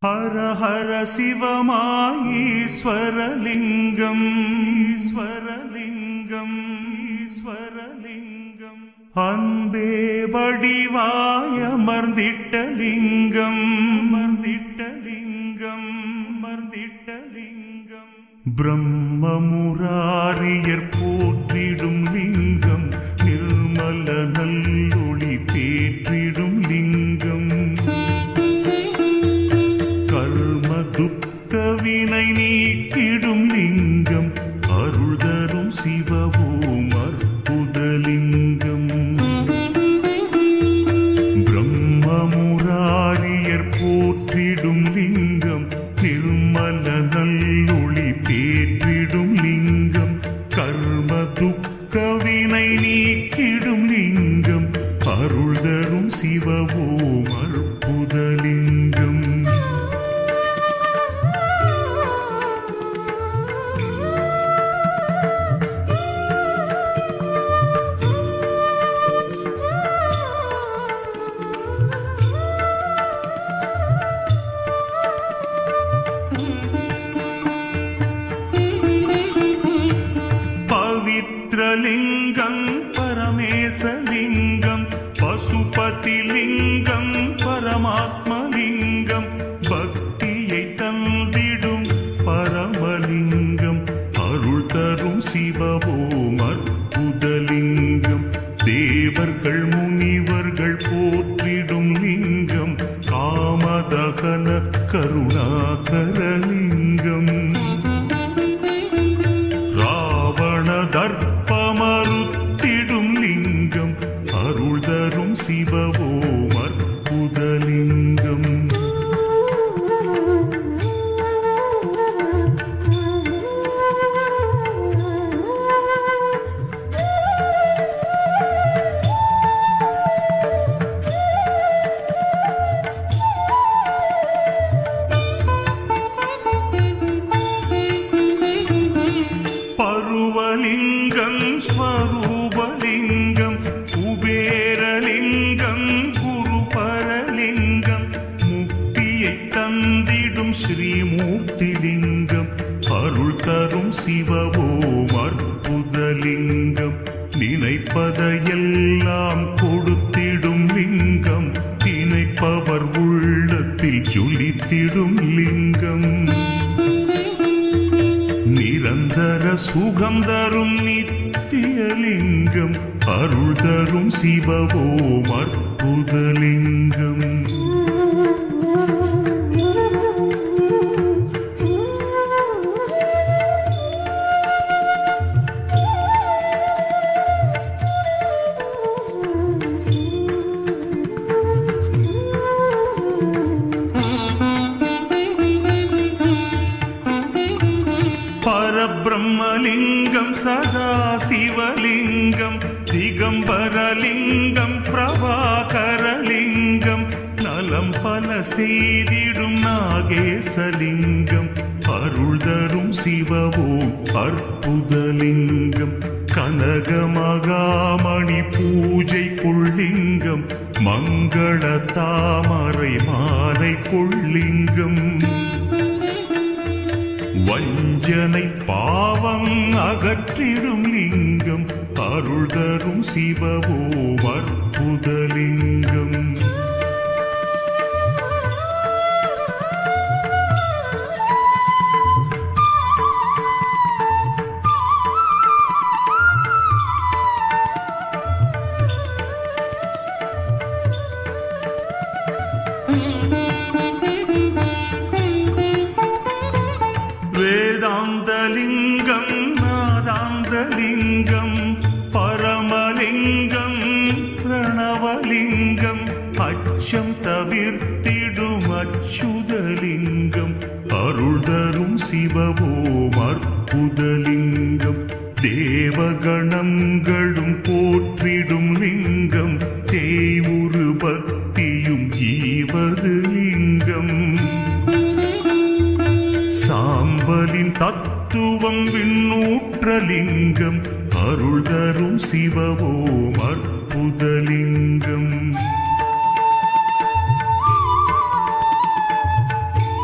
ஹர ஹர சிவமாயீஸ்வரலிங்கம் ஈஸ்வரலிங்கம் ஈஸ்வரலிங்கம் அன்பே வடிவாய அமர்ந்திட்ட லிங்கம் அமர்ந்திட்ட லிங்கம் அமர்ந்திட்ட லிங்கம் பிரம்மமுராரியர் போற்றிடும் லிங்கம் நிர்மல நல்லொளி பேற்றிடும் லிங்கம் கர்ம துக்க வினை நீக்கிடும் லிங்கம் அருள் தரும் சிவவோம் அற்புதலிங்கம் பிரம்மமுராரியர் போற்றிடும் லிங்கம் நிர்மல நல்லொளி பேற்றிடும் லிங்கம் கர்ம துக்க வினை நீக்கிடும் லிங்கம் அருள் தரும் சிவவோம் அற்புதலிங்கம் பவித்ரலிங்கம் பரமேசலிங்கம் பசுபதிலிங்கம் பரமாத்மலிங்கம் பக்தியை தந்திடும் பரமலிங்கம் அருள் தரும் சிவவோம் அற்புதலிங்கம் தேவர்கள் முனிவர்கள் போற்றிடும் லிங்கம் காமதகன கருணாகரலிங்கம் ராவண தர்ப்பமறுத்திடும் லிங்கம் அருள் தரும் சிவவோம் அற்புதலிங்கம் பருவலிங்கம் ஸ்வரூபலிங்கம் குபேரலிங்கம் குருபரலிங்கம் முக்தியை தந்திடும் ஸ்ரீமூர்த்திலிங்கம் அருள் தரும் சிவவோம் அற்புதலிங்கம் நினைப்பதையெல்லாம் கொடுத்திடும் லிங்கம் நினைப்பவர் உள்ளத்தில் ஜொலித்திடும் லிங்கம் நிரந்தர சுகம் தரும் நித்தியலிங்கம் அருள் தரும் சிவவோம் அற்புதலிங்கம் பரபிரம்மலிங்கம் சதா சிவலிங்கம் திகம்பரலிங்கம் பிரபாகரலிங்கம் நலம் பல செய்திடும் நாகேசலிங்கம் அருள் தரும் சிவவோம் அற்புதலிங்கம் கனகமகாமணி பூஜை கொள்ளிங்கம் மங்கள தாமரை மாலை கொள்ளிங்கம் வஞ்சனை பாவம் அகற்றிடும் லிங்கம் அருள் தரும் சிவவோம் அற்புதலிங்கம் வேதாந்தலிங்கம் நாதாந்தலிங்கம் பரமலிங்கம் பிரணவலிங்கம் அச்சம் தவிர்த்திடும் அச்சுதலிங்கம் அருள் தரும் சிவவோம் அற்புதலிங்கம் தேவகணங்களும் போற்றிடும் லிங்கம் தேவுரு பக்தியும் ஈவது லிங்கம் சாம்பலின் தத்துவம் விண்ணூற்றலிங்கம் அருள் தரும் சிவவோம் அற்புதலிங்கம்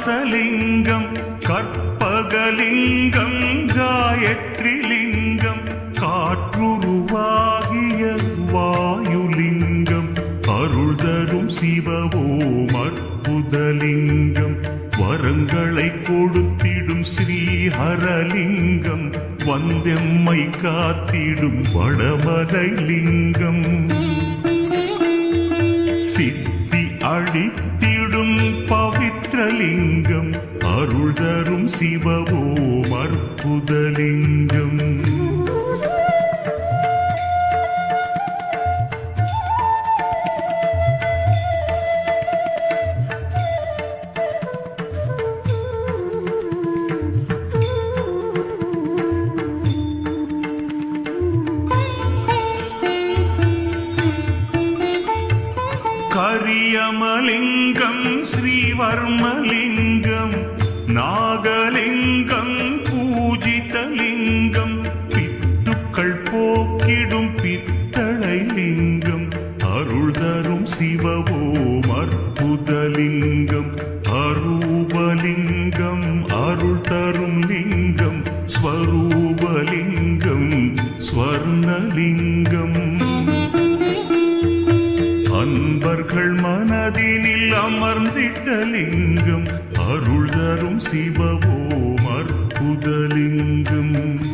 கைலாசலிங்கம் கற்பகலிங்கம் காயத்ரிலிங்கம் காற்றுருவாகிய வாயுலிங்கம் அருள் தரும் சிவவோம் அற்புதலிங்கம் வரங்களை கொடுத்திடும் ஸ்ரீஹரலிங்கம் வந்தெம்மை காத்திடும் வடமலை லிங்கம் சித்தி அழித்திடும் பவித்ரலிங்கம் அருள் தரும் சிவவோம் அற்புதலிங்கம் கரியமலிங்கம் ஸ்ரீவர்மலிங்கம் நாகலிங்கம் பூஜிதலிங்கம் பித்துக்கள் போக்கிடும் பித்தளை லிங்கம் அருள் தரும் சிவவோம் அற்புதலிங்கம் அரூபலிங்கம் அருள் தரும் லிங்கம் ஸ்வரூபலிங்கம் ஸ்வர்ணலிங்கம் அன்பர்கள் மனதினில் அமர்ந்திட்ட லிங்கம் அருள் தரும் சிவவோம் அற்புதலிங்கம்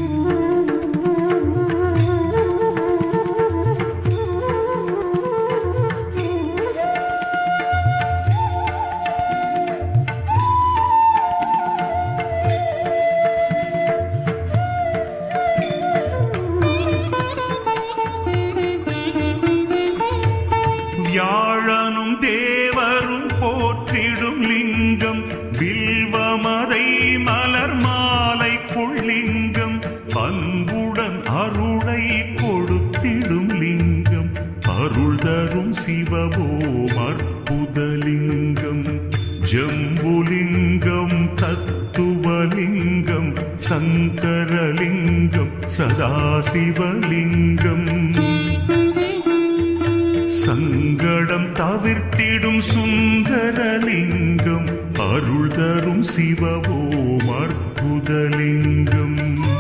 வியாழனும் தேவரும் போற்றிடும் லிங்கம் வில்வமதை மலர் மாலை கொள்ளிங்கம் அன்புடன் அருளை கொடுத்திடும் லிங்கம் அருள் தரும் சிவவோம் அற்புதலிங்கம் ஜம்புலிங்கம் தத்துவலிங்கம் சங்கரலிங்கம் சதாசிவலிங்கம் சங்கடம் தவிர்த்திடும் சுந்தரலிங்கம் அருள் தரும் சிவவோம் அற்புதலிங்கம்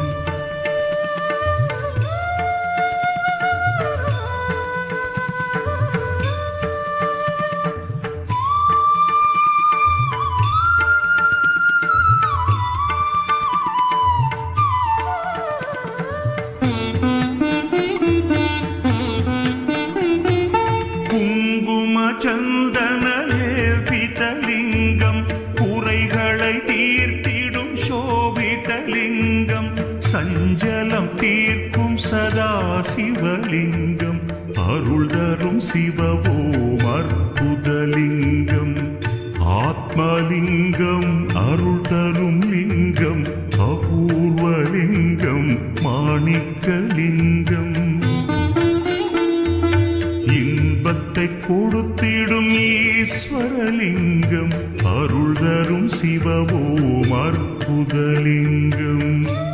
குங்கும சந்தன லேபிதலிங்கம் குறைகளை தீர்த்திடும் சோபிதலிங்கம் சஞ்சலம் தீர்க்கும் சதா சிவலிங்கம் அருள் தரும் சிவவோம் அற்புதலிங்கம் ஆத்மலிங்கம் அருள் தரும் லிங்கம் அபூர்வலிங்கம் மாணிக்கலிங்கம் இன்பத்தை கொடுத்திடும் ஈஸ்வரலிங்கம் அருள் தரும் சிவவோம் அற்புதலிங்கம்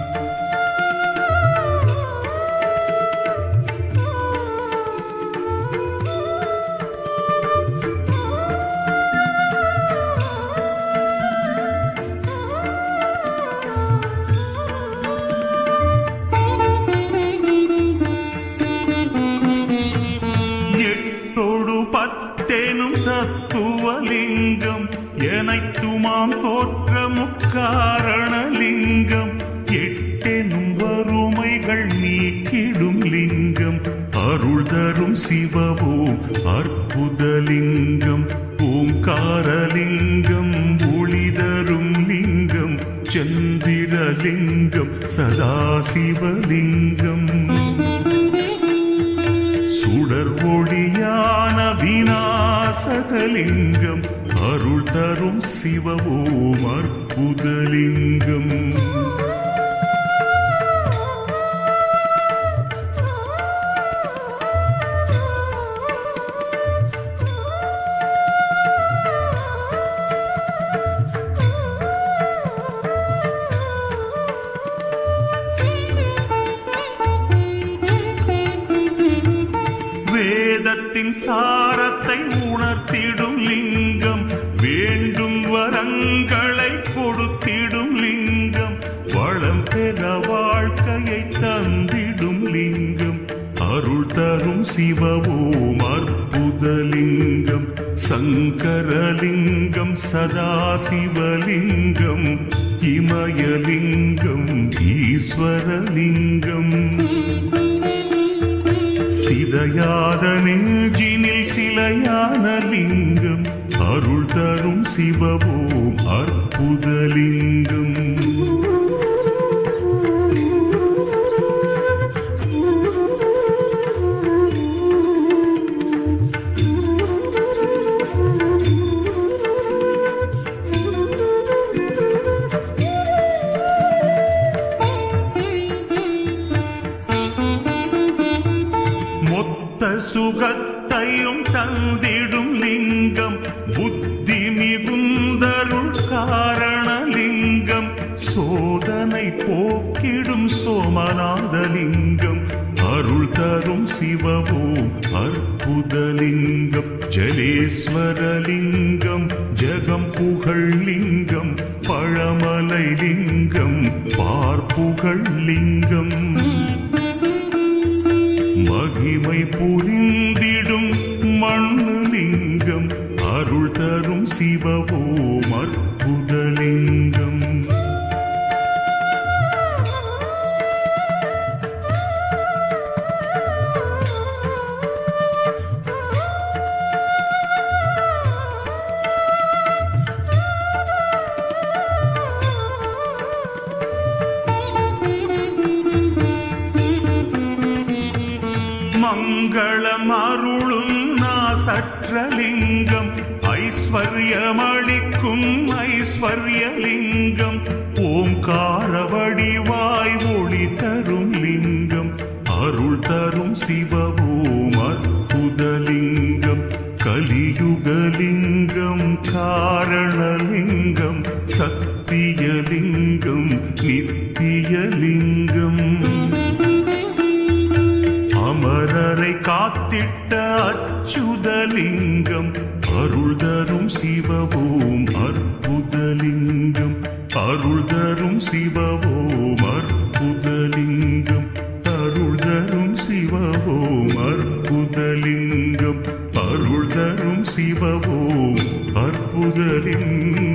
எட்டொடு பத்தெனும் தத்துவலிங்கம் எனைத்துமாம் தோற்ற முக்காரணலிங்கம் எட்டெனும் வறுமைகள் நீக்கிடும் லிங்கம் அருள் தரும் சிவவோம் அற்புதலிங்கம் ஓங்காரலிங்கம் ஒளி தரும் லிங்கம் சந்திரலிங்கம் சதாசிவலிங்கம் சுடர் ஒளியான விநாசகலிங்கம் அருள் தரும் சிவவோம் அற்புதலிங்கம் வேதத்தின் சாரத்தை உணர்த்திடும் லிங்கம் வேண்டும் வரங்களை தரும் சிவவோம் அற்புதலிங்கம் சங்கரலிங்கம் சதாசிவலிங்கம் இமயலிங்கம் ஈஸ்வரலிங்கம் சிதையாத நெஞ்சினில் சிலையான லிங்கம் அருள் தரும் சிவவோம் அற்புதலிங்கம் மொத்த சுகத்தையும் தந்திடும் லிங்கம் புத்தி மிகுந்தருள் காரணலிங்கம் சோதனை போக்கிடும் சோமநாதலிங்கம் அருள் தரும் சிவவோம் அற்புதலிங்கம் ஜலேஸ்வரலிங்கம் ஜெகம் புகழ் லிங்கம் பழமலை லிங்கம் பார்ப்புகழ் லிங்கம் மகிமை புரிந்திடும் மண்ணு லிங்கம் அருள் தரும் சிவவோம் அற்புதலிங்கம் மங்களம் அருளும் நாசற்றலிங்கம் ஐஸ்வர்யமளிக்கும் ஐஸ்வர்யலிங்கம் ஓங்கார வடிவாய் ஒளி தரும் லிங்கம் அருள் தரும் சிவவோம் அற்புதலிங்கம் கலியுகலிங்கம் காரணலிங்கம் சத்தியலிங்கம் நித்தியலிங்கம் அமரரை காத்திட்ட அச்சுதலிங்கம் அருள் தரும் சிவவோம் அற்புதலிங்கம் அருள் தரும் சிவவோம் அற்புதலிங்கம் அருள் தரும் சிவவோம் அற்புதலிங்கம் அருள் தரும் சிவவோம் அற்புதலிங்கம்